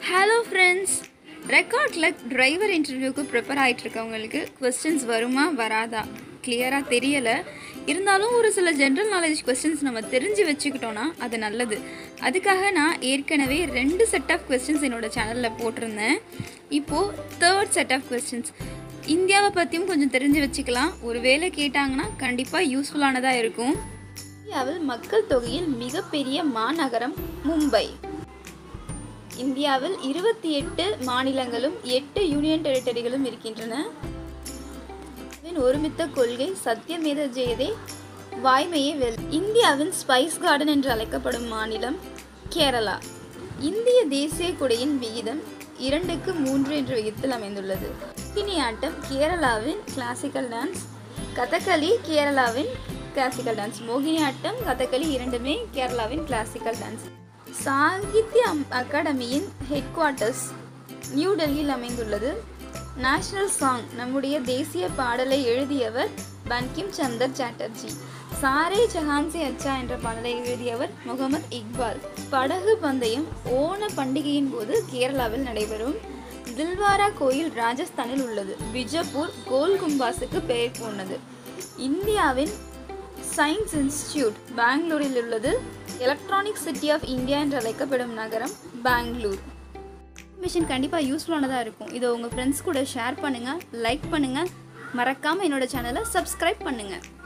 hello friends ரெக்கார்டில் driver இன்டர்வியூக்கு prepare ஆகிட்டு இருக்கவங்களுக்கு கொஸ்டின்ஸ் வருமா வராதா கிளியராக தெரியலை இருந்தாலும் ஒரு சில ஜென்ரல் நாலேஜ் கொஸ்டின்ஸ் நம்ம தெரிஞ்சு வச்சுக்கிட்டோன்னா அது நல்லது அதுக்காக நான் ஏற்கனவே ரெண்டு செட் ஆஃப் கொஸ்டின்ஸ் என்னோட சேனலில் போட்டிருந்தேன் இப்போது தேர்ட் செட் ஆஃப் கொஸ்டின்ஸ் இந்தியாவை பற்றியும் கொஞ்சம் தெரிஞ்சு வச்சுக்கலாம் ஒரு வேளை கேட்டாங்கன்னா கண்டிப்பாக யூஸ்ஃபுல்லானதாக இருக்கும் இந்தியாவில் மக்கள் தொகையில் மிகப்பெரிய மாநகரம் மும்பை இந்தியாவில் இருபத்தி எட்டு மாநிலங்களும் எட்டு யூனியன் டெரிட்டரிகளும் இருக்கின்றன இந்தியாவின் ஒருமித்த கொள்கை சத்தியமேத ஜெயதே வாய்மையே வெல் இந்தியாவின் ஸ்பைஸ் கார்டன் என்று அழைக்கப்படும் மாநிலம் கேரளா இந்திய தேசிய கொடியின் விகிதம் இரண்டுக்கு மூன்று என்ற விகிதத்தில் அமைந்துள்ளது ஆட்டம் கேரளாவின் கிளாசிக்கல் டான்ஸ் கதகளி கேரளாவின் கிளாசிக்கல் டான்ஸ் மோகினியாட்டம் கதகளி இரண்டுமே கேரளாவின் கிளாசிக்கல் டான்ஸ் சாகித்ய அம்- அகாடமியின் ஹெட் குவார்ட்டர்ஸ் நியூ டெல்லியில் அமைந்துள்ளது நேஷனல் சாங் நம்முடைய தேசிய பாடலை எழுதியவர் பன்கிம் சந்தர் சாட்டர்ஜி சாரே ஜஹான்சி அச்சா என்ற பாடலை எழுதியவர் முகமது இக்பால் படகு பந்தயம் ஓண பண்டிகையின் போது கேரளாவில் நடைபெறும் தில்வாரா கோயில் ராஜஸ்தானில் உள்ளது பிஜப்பூர் கோல் கும்பாஸுக்கு பெயர் போனது இந்தியாவின் சயின்ஸ் இன்ஸ்டிடியூட் பெங்களூரில் உள்ளது எலக்ட்ரானிக் சிட்டி ஆஃப் இந்தியா என்று அழைக்கப்படும் நகரம் பெங்களூர் இன்ஃபர்மேஷன் கண்டிப்பாக யூஸ்ஃபுல்லானதாக இருக்கும் இதை உங்கள் ஃப்ரெண்ட்ஸ் கூட ஷேர் பண்ணுங்கள் லைக் பண்ணுங்கள் மறக்காமல் என்னோட சேனலை சப்ஸ்கிரைப் பண்ணுங்கள்